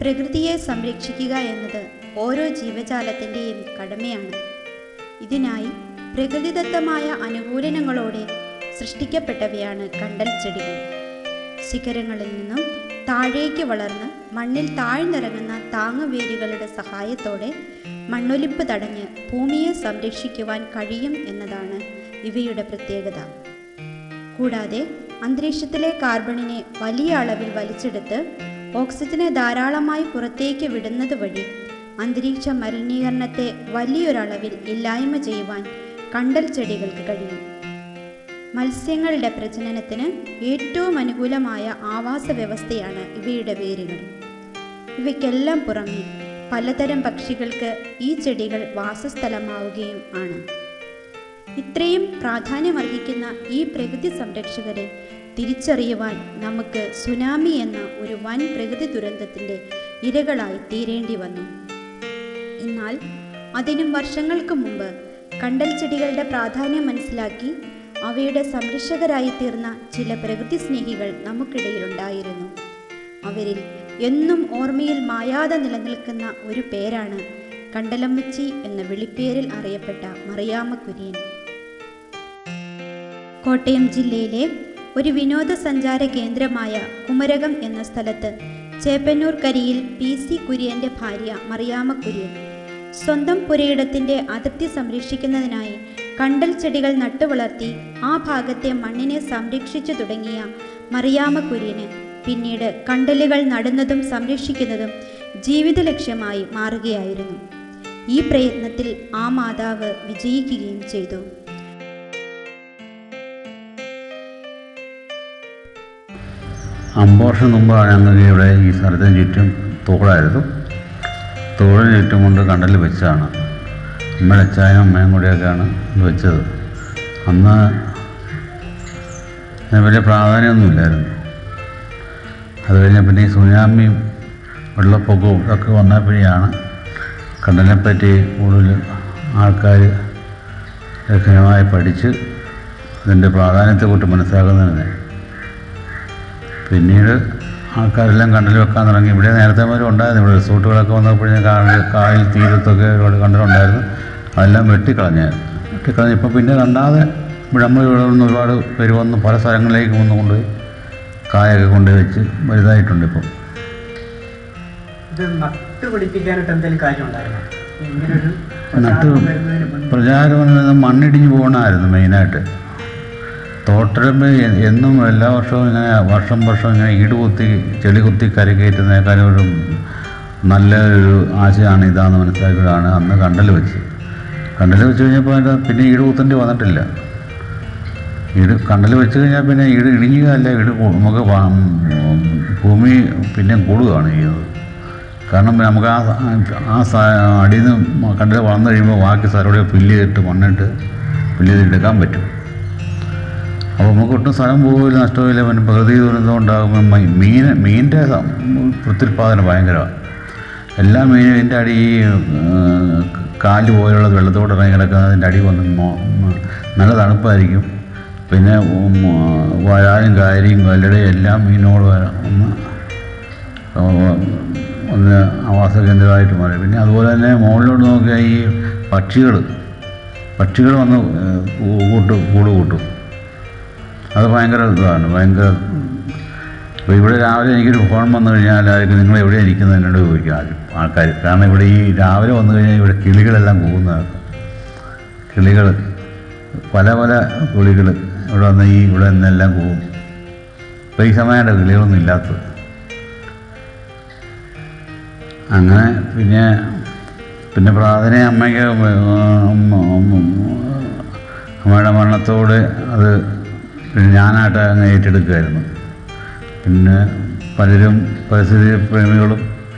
പ്രകൃതിയെ സംരക്ഷിക്കുക എന്നത് ഓരോ ജീവജാലത്തിൻ്റെയും കടമയാണ് ഇതിനായി പ്രകൃതിദത്തമായ അനുകൂലനങ്ങളോടെ സൃഷ്ടിക്കപ്പെട്ടവയാണ് കണ്ടൽ ചെടികൾ ശിഖരങ്ങളിൽ നിന്നും താഴേക്ക് വളർന്ന് മണ്ണിൽ താഴ്ന്നിറങ്ങുന്ന താങ്ങുവേരുകളുടെ സഹായത്തോടെ മണ്ണൊലിപ്പ് തടഞ്ഞ് ഭൂമിയെ സംരക്ഷിക്കുവാൻ കഴിയും എന്നതാണ് ഇവയുടെ പ്രത്യേകത കൂടാതെ അന്തരീക്ഷത്തിലെ കാർബണിനെ വലിയ അളവിൽ വലിച്ചെടുത്ത് ഓക്സിജനെ ധാരാളമായി പുറത്തേക്ക് വിടുന്നത് വഴി അന്തരീക്ഷ മലിനീകരണത്തെ വലിയൊരളവിൽ ഇല്ലായ്മ ചെയ്യുവാൻ കണ്ടൽ ചെടികൾക്ക് കഴിയും മത്സ്യങ്ങളുടെ പ്രജനനത്തിന് ഏറ്റവും അനുകൂലമായ ആവാസ വ്യവസ്ഥയാണ് ഇവയുടെ വേരുകൾ ഇവയ്ക്കെല്ലാം പുറമെ പലതരം പക്ഷികൾക്ക് ഈ ചെടികൾ വാസസ്ഥലമാവുകയും ആണ് ഇത്രയും പ്രാധാന്യമർഹിക്കുന്ന ഈ പ്രകൃതി സംരക്ഷകരെ തിരിച്ചറിയുവാൻ നമുക്ക് സുനാമി എന്ന ഒരു വൻ പ്രകൃതി ദുരന്തത്തിൻ്റെ ഇരകളായി തീരേണ്ടി വന്നു എന്നാൽ അതിനും വർഷങ്ങൾക്ക് മുമ്പ് കണ്ടൽ ചെടികളുടെ പ്രാധാന്യം മനസ്സിലാക്കി അവയുടെ സംരക്ഷകരായി തീർന്ന ചില പ്രകൃതി സ്നേഹികൾ നമുക്കിടയിലുണ്ടായിരുന്നു അവരിൽ എന്നും ഓർമ്മയിൽ മായാതെ നിലനിൽക്കുന്ന ഒരു പേരാണ് കണ്ടലമ്മച്ചി എന്ന വിളിപ്പേരിൽ അറിയപ്പെട്ട മറിയാമ്മ കുര്യൻ കോട്ടയം ജില്ലയിലെ ഒരു വിനോദസഞ്ചാര കേന്ദ്രമായ കുമരകം എന്ന സ്ഥലത്ത് ചേപ്പന്നൂർ കരിയിൽ പി സി കുര്യൻ്റെ ഭാര്യ മറിയാമ്മ കുര്യൻ സ്വന്തം പുരയിടത്തിൻ്റെ അതിർത്തി സംരക്ഷിക്കുന്നതിനായി കണ്ടൽ ചെടികൾ നട്ടുവളർത്തി ആ ഭാഗത്തെ മണ്ണിനെ സംരക്ഷിച്ചു തുടങ്ങിയ മറിയാമ്മ കുര്യന് പിന്നീട് കണ്ടലുകൾ നടുന്നതും സംരക്ഷിക്കുന്നതും ജീവിത ലക്ഷ്യമായി മാറുകയായിരുന്നു ഈ പ്രയത്നത്തിൽ ആ മാതാവ് വിജയിക്കുകയും ചെയ്തു അമ്പത് വർഷം മുമ്പാണ് ഞങ്ങൾക്ക് ഇവിടെ ഈ സ്ഥലത്തിന് ചുറ്റും തോടായിരുന്നു തോടിന് ചുറ്റും കൊണ്ട് കണ്ടൽ വെച്ചതാണ് അമ്മയുടെ അച്ചായനും അമ്മയും കൂടിയൊക്കെയാണ് ഇത് വെച്ചത് അന്ന് ഇതിന് വലിയ പ്രാധാന്യമൊന്നുമില്ലായിരുന്നു അത് കഴിഞ്ഞ പിന്നെ ഈ സുനാമിയും വെള്ളപ്പൊക്കവും ഇതൊക്കെ വന്നപ്പോഴാണ് കണ്ടലിനെപ്പറ്റി കൂടുതൽ ആൾക്കാർ രഹസ്യമായി പഠിച്ച് അതിൻ്റെ പ്രാധാന്യത്തെക്കുറിച്ച് മനസ്സിലാക്കുന്നതിന് പിന്നീട് ആൾക്കാരെല്ലാം കണ്ടൽ വെക്കാൻ തുടങ്ങി ഇവിടെ നേരത്തെ മുതലും ഉണ്ടായിരുന്നു ഇവിടെ റിസോർട്ടുകളൊക്കെ വന്നപ്പോഴേ കായൽ കായൽ തീരത്തൊക്കെ ഒരുപാട് കണ്ടലുണ്ടായിരുന്നു അതെല്ലാം വെട്ടിക്കളഞ്ഞായിരുന്നു വെട്ടിക്കളഞ്ഞ് ഇപ്പോൾ പിന്നെ രണ്ടാതെ ഇവിടെ നമ്മൾ ഇവിടെ നിന്ന് ഒരുപാട് പേര് വന്ന് പല സ്ഥലങ്ങളിലേക്ക് വന്ന് കൊണ്ടുപോയി കായൊക്കെ കൊണ്ടുപോയി വെച്ച് വലുതായിട്ടുണ്ട് ഇപ്പം ഇത് നട്ടുപിടിപ്പിക്കാനായിട്ട് എന്തെങ്കിലും കാര്യം ഉണ്ടായിരുന്നു ഇങ്ങനൊരു നട്ട് പ്രചാരണം വരുന്നതിന് മുൻപ് പ്രചാരം എന്നത് മണ്ണിടിഞ്ഞ് പോകണമായിരുന്നു മെയിനായിട്ട് തോട്ടരമ്പ് എന്നും എല്ലാ വർഷവും ഇങ്ങനെ വർഷം വർഷം ഇങ്ങനെ ഈട് കുത്തി ചെളി കുത്തി കരകയറ്റുന്നതിനേക്കാളും ഒരു നല്ല ഒരു ആശയമാണ് ഇതാണെന്ന് മനസ്സിലാക്കിയതാണ് അന്ന് കണ്ടൽ വെച്ച് കണ്ടൽ വെച്ച് കഴിഞ്ഞപ്പോൾ അതിൻ്റെ പിന്നെ ഈട് കുത്തേണ്ടി വന്നിട്ടില്ല ഈട് കണ്ടൽ വെച്ച് കഴിഞ്ഞാൽ പിന്നെ ഈട് ഇടിഞ്ഞുകയല്ല ഈട് കൂ- നമുക്ക് വാ- ഭൂമി പിന്നെ കൂടുകയാണ് ചെയ്യുന്നത് കാരണം നമുക്ക് ആ ആ സ- അടിയിൽ നിന്ന് കണ്ടൽ വളർന്നു കഴിയുമ്പോൾ ബാക്കി സ്ഥലം ഫില്ല് ചെയ്തിട്ട് മണ്ണിട്ട് ഫില്ല് ചെയ്തെടുക്കാൻ പറ്റും അപ്പോൾ നമുക്ക് ഒട്ടും സ്ഥലം പോകില്ല നഷ്ടമില്ല പിന്നെ പ്രകൃതി ദുരന്തം ഉണ്ടാകുമ്പോൾ മീ- മീൻ മീനിൻ്റെ സം- പ്രത്യുൽപാദനം ഭയങ്കരമാണ് എല്ലാ മീനും ഇതിൻ്റെ അടി ഈ ഏഹ്, കാല് പോലുള്ള വെള്ളത്തോട് ഇറങ്ങി കിടക്കുന്നതിൻ്റെ അടി വന്ന് മോ- മ- നല്ല തണുപ്പായിരിക്കും പിന്നെ ഉം, വരാലും കാരിയും കല്ലടയും എല്ലാം മീനോട് വരാം ഒന്ന് ഏഹ്, ഒന്ന് ആവാസ കേന്ദ്രമായിട്ട് മാറി പിന്നെ അതുപോലെ തന്നെ മുകളിലോട്ട് നോക്കിയാൽ ഈ പക്ഷികൾ പക്ഷികൾ വന്ന് ഏഹ്, കൂ- കൂട്ടും കൂട് കൂട്ടും അത് ഭയങ്കര ഇതാണ് ഭയങ്കര ഇപ്പോൾ ഇവിടെ രാവിലെ എനിക്കൊരു ഫോൺ വന്നു കഴിഞ്ഞാൽ ആയിരിക്കും നിങ്ങൾ എവിടെയാണ് ഇരിക്കുന്നത് എന്നോട് ചോദിക്കും ആരും ആൾക്കാർ കാരണം ഇവിടെ ഈ രാവിലെ വന്നു കഴിഞ്ഞാൽ ഇവിടെ കിളികളെല്ലാം പോകുന്നതാണ് കിളികൾ പല പല കിളികൾ ഇവിടെ വന്ന് ഈ ഇവിടെ നിന്നെല്ലാം പോകും ഇപ്പോൾ ഈ സമയമാണ് കിളികളൊന്നും ഇല്ലാത്തത് അങ്ങനെ പിന്നെ പിന്നെ പ്രാർത്ഥന അമ്മയ്ക്ക് അമ്മയുടെ മരണത്തോട് അത് പിന്നെ ഞാനായിട്ട് അങ്ങ് ഏറ്റെടുക്കുമായിരുന്നു പിന്നെ പലരും പരിസ്ഥിതി പ്രേമികളും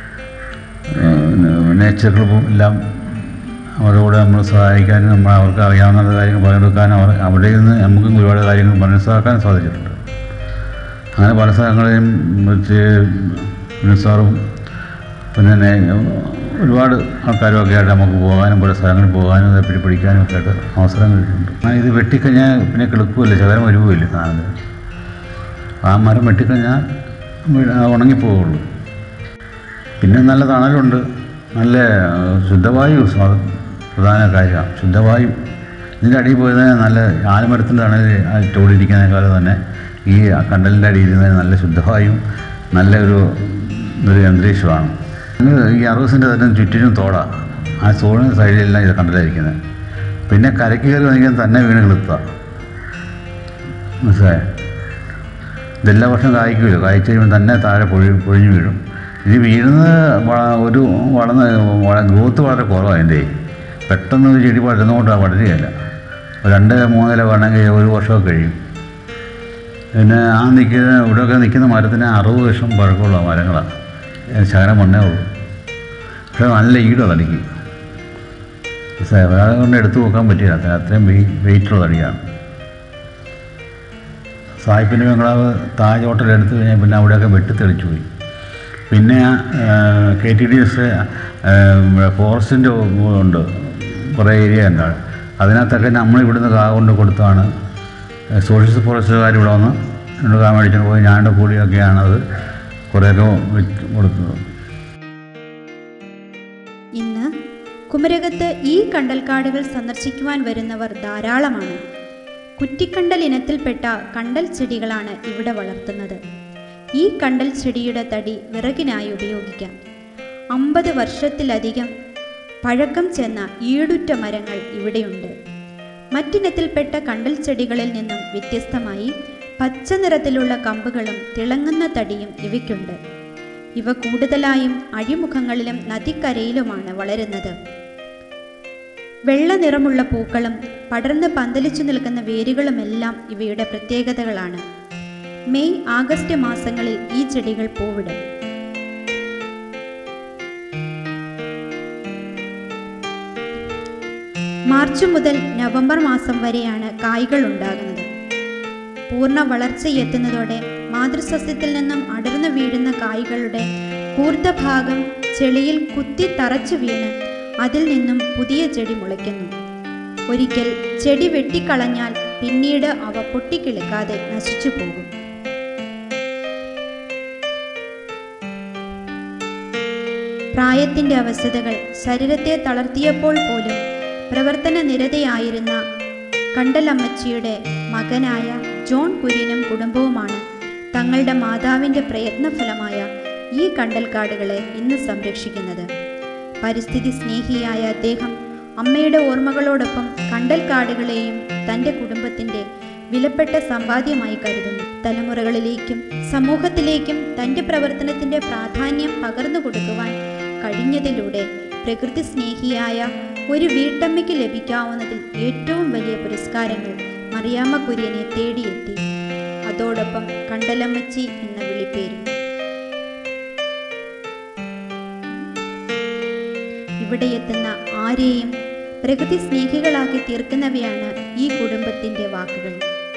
നേച്ചർ ക്ലബും എല്ലാം അവരുടെ കൂടെ നമ്മൾ സഹായിക്കാനും നമ്മൾ അവർക്ക് അറിയാവുന്ന കാര്യങ്ങൾ പങ്കെടുക്കാനും അവർ അവിടെ നിന്ന് നമുക്കും ഒരുപാട് കാര്യങ്ങൾ മനസ്സിലാക്കാൻ സാധിച്ചിട്ടുണ്ട് അങ്ങനെ പല സ്ഥലങ്ങളെയും വെച്ച് മിനിസാറും പിന്നെ നേ- ഒരുപാട് ആൾക്കാരും ഒക്കെ ആയിട്ട് നമുക്ക് പോകാനും പല സ്ഥലങ്ങളിൽ പോകാനും അതേപ്പറ്റി പഠിക്കാനും ഒക്കെ ആയിട്ട് അവസരം കിട്ടുന്നുണ്ട് ആ ഇത് വെട്ടിക്കഴിഞ്ഞാൽ പിന്നെ കിളുക്കുമല്ലോ ശകലം വരുവുമില്ല സാധനം ആ മരം വെട്ടിക്കഴിഞ്ഞാൽ വീ- ആ ഉണങ്ങിപ്പോവുള്ളൂ പിന്നെ നല്ല തണലുണ്ട് നല്ല ആ, ശുദ്ധവായു സ്വാ- പ്രധാന കാര്യമാണ് ശുദ്ധവായു ഇതിൻ്റെ അടിയിൽ പോയത് നല്ല ആലമരത്തിൻ്റെ തണൽ ചോടിയിരിക്കുന്നതിനേക്കാളും തന്നെ ഈ കണ്ടലിൻ്റെ അടിയിൽ ഇരുന്ന് നല്ല ശുദ്ധവായും നല്ല ഒരു ഒരു അന്തരീക്ഷമാണ് ഇത് ഈ അറുപസിൻ്റെ തന്നെ ചുറ്റിനും തോടാണ് ആ തോടിന് സൈഡിലെല്ലാം ഇത് കണ്ടലായിരിക്കുന്നത് പിന്നെ കരയ്ക്ക് കയറി വന്നിക്കാൻ തന്നെ വീണ് കിളുത്തുക മനസ്സിലായോ ഇതെല്ലാ വർഷം കായ്ക്കുമല്ലോ കായ്ച്ചു കഴിയുമ്പോൾ തന്നെ താഴെ പൊഴി പൊഴിഞ്ഞു വീഴും ഇത് വീഴുന്നത് വ- ഒരു വളർന്ന് ഗ്രോത്ത് വളരെ കുറവാണ് അതിൻ്റെ പെട്ടെന്ന് ഒരു ചെടി വളരുന്നതുകൊണ്ട് വളരുകയില്ല ഒരു രണ്ട് മൂന്നില വേണമെങ്കിൽ ഒരു വർഷമൊക്കെ കഴിയും പിന്നെ ആ നിൽക്കുന്ന ഇവിടെയൊക്കെ നിൽക്കുന്ന മരത്തിന് അറുപത് വർഷം പഴക്കമുള്ള മരങ്ങളാണ് ശകലം മണ്ണേ ഉള്ളൂ പക്ഷേ നല്ല ഈടാണ് തടിക്ക് ഒരാളെ കൊണ്ട് എടുത്തു നോക്കാൻ പറ്റില്ല അത്ര അത്രയും വെയ് വെയിറ്റുള്ള തടിയാണ് സായിപ്പിൻ്റെ ബംഗ്ലാവ് താജ് എടുത്തു കഴിഞ്ഞാൽ പിന്നെ അവിടെയൊക്കെ വെട്ടിത്തെളിച്ചു പോയി പിന്നെ കെ ടി ഡി എസ് ഫോറസ്റ്റിൻ്റെ ഉണ്ട് കുറേ ഏരിയ ഉണ്ട് അതിനകത്തൊക്കെ നമ്മൾ ഇവിടുന്ന് കാ കൊണ്ട് കൊടുത്താണ് സോഷ്യൽ ഫോറസ്റ്റുകാർ ഇവിടെ വന്ന് രണ്ട് കാ മേടിച്ചുകൊണ്ട് പോയി ഞാൻ്റെ കൂടിയൊക്കെയാണ് അത് കുറേയൊക്കെ വെച്ച് കൊടുത്തത് ഇന്ന് കുമരകത്ത് ഈ കണ്ടൽക്കാടുകൾ സന്ദർശിക്കുവാൻ വരുന്നവർ ധാരാളമാണ് കുറ്റിക്കണ്ടൽ ഇനത്തിൽപ്പെട്ട കണ്ടൽ ചെടികളാണ് ഇവിടെ വളർത്തുന്നത് ഈ കണ്ടൽ ചെടിയുടെ തടി വിറകിനായി ഉപയോഗിക്കാം അമ്പത് വർഷത്തിലധികം പഴക്കം ചെന്ന ഈടുറ്റ മരങ്ങൾ ഇവിടെയുണ്ട് മറ്റിനത്തിൽപ്പെട്ട കണ്ടൽ ചെടികളിൽ നിന്നും വ്യത്യസ്തമായി പച്ച നിറത്തിലുള്ള കമ്പുകളും തിളങ്ങുന്ന തടിയും ഇവയ്ക്കുണ്ട് ഇവ കൂടുതലായും അഴിമുഖങ്ങളിലും നദിക്കരയിലുമാണ് വളരുന്നത് വെള്ള നിറമുള്ള പൂക്കളും പടർന്ന് പന്തലിച്ചു നിൽക്കുന്ന വേരുകളുമെല്ലാം ഇവയുടെ പ്രത്യേകതകളാണ് മെയ് ആഗസ്റ്റ് മാസങ്ങളിൽ ഈ ചെടികൾ പൂവിടും മാർച്ച് മുതൽ നവംബർ മാസം വരെയാണ് കായ്കൾ ഉണ്ടാകുന്നത് പൂർണ്ണ വളർച്ചയെത്തുന്നതോടെ മാതൃസസ്യത്തിൽ നിന്നും അടർന്നു വീഴുന്ന കായ്കളുടെ കൂർത്ത ഭാഗം ചെളിയിൽ കുത്തി തറച്ചു വീണ് അതിൽ നിന്നും പുതിയ ചെടി മുളയ്ക്കുന്നു ഒരിക്കൽ ചെടി വെട്ടിക്കളഞ്ഞാൽ പിന്നീട് അവ പൊട്ടിക്കിളിക്കാതെ നശിച്ചു പോകും പ്രായത്തിന്റെ അവസ്ഥകൾ ശരീരത്തെ തളർത്തിയപ്പോൾ പോലും പ്രവർത്തന നിരതയായിരുന്ന കണ്ടലമ്മച്ചിയുടെ മകനായ ജോൺ കുര്യനും കുടുംബവുമാണ് തങ്ങളുടെ മാതാവിൻ്റെ പ്രയത്നഫലമായ ഈ കണ്ടൽക്കാടുകളെ ഇന്ന് സംരക്ഷിക്കുന്നത് പരിസ്ഥിതി സ്നേഹിയായ അദ്ദേഹം അമ്മയുടെ ഓർമ്മകളോടൊപ്പം കണ്ടൽക്കാടുകളെയും തൻ്റെ കുടുംബത്തിൻ്റെ വിലപ്പെട്ട സമ്പാദ്യമായി കരുതുന്നു തലമുറകളിലേക്കും സമൂഹത്തിലേക്കും തൻ്റെ പ്രവർത്തനത്തിൻ്റെ പ്രാധാന്യം പകർന്നു കൊടുക്കുവാൻ കഴിഞ്ഞതിലൂടെ പ്രകൃതി സ്നേഹിയായ ഒരു വീട്ടമ്മയ്ക്ക് ലഭിക്കാവുന്നതിൽ ഏറ്റവും വലിയ പുരസ്കാരങ്ങൾ മറിയാമ്മ കുര്യനെ തേടിയെത്തി അതോടൊപ്പം കണ്ടലമ്മച്ചി എന്ന വിളിപ്പേരും ഇവിടെ എത്തുന്ന ആരെയും പ്രകൃതി സ്നേഹികളാക്കി തീർക്കുന്നവയാണ് ഈ കുടുംബത്തിന്റെ വാക്കുകൾ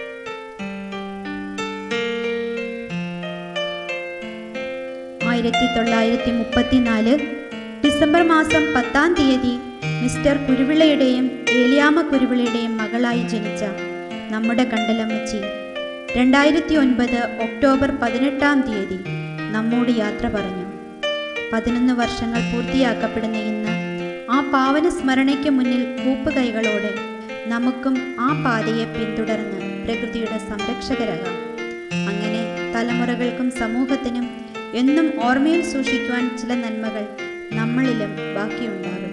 ആയിരത്തി തൊള്ളായിരത്തി മുപ്പത്തിനാല് ഡിസംബർ മാസം പത്താം തീയതി മിസ്റ്റർ കുരുവിളയുടെയും ഏലിയാമ്മ കുരുവിളയുടെയും മകളായി ജനിച്ച നമ്മുടെ കണ്ടലമ്മച്ചി രണ്ടായിരത്തി ഒൻപത് ഒക്ടോബർ പതിനെട്ടാം തീയതി നമ്മോട് യാത്ര പറഞ്ഞു പതിനൊന്ന് വർഷങ്ങൾ പൂർത്തിയാക്കപ്പെടുന്ന ഇന്ന് ആ പാവന സ്മരണയ്ക്ക് മുന്നിൽ കൂപ്പുകൈകളോടെ നമുക്കും ആ പാതയെ പിന്തുടർന്ന് പ്രകൃതിയുടെ സംരക്ഷകരാകാം അങ്ങനെ തലമുറകൾക്കും സമൂഹത്തിനും എന്നും ഓർമ്മയിൽ സൂക്ഷിക്കുവാൻ ചില നന്മകൾ നമ്മളിലും ബാക്കിയുണ്ടാകും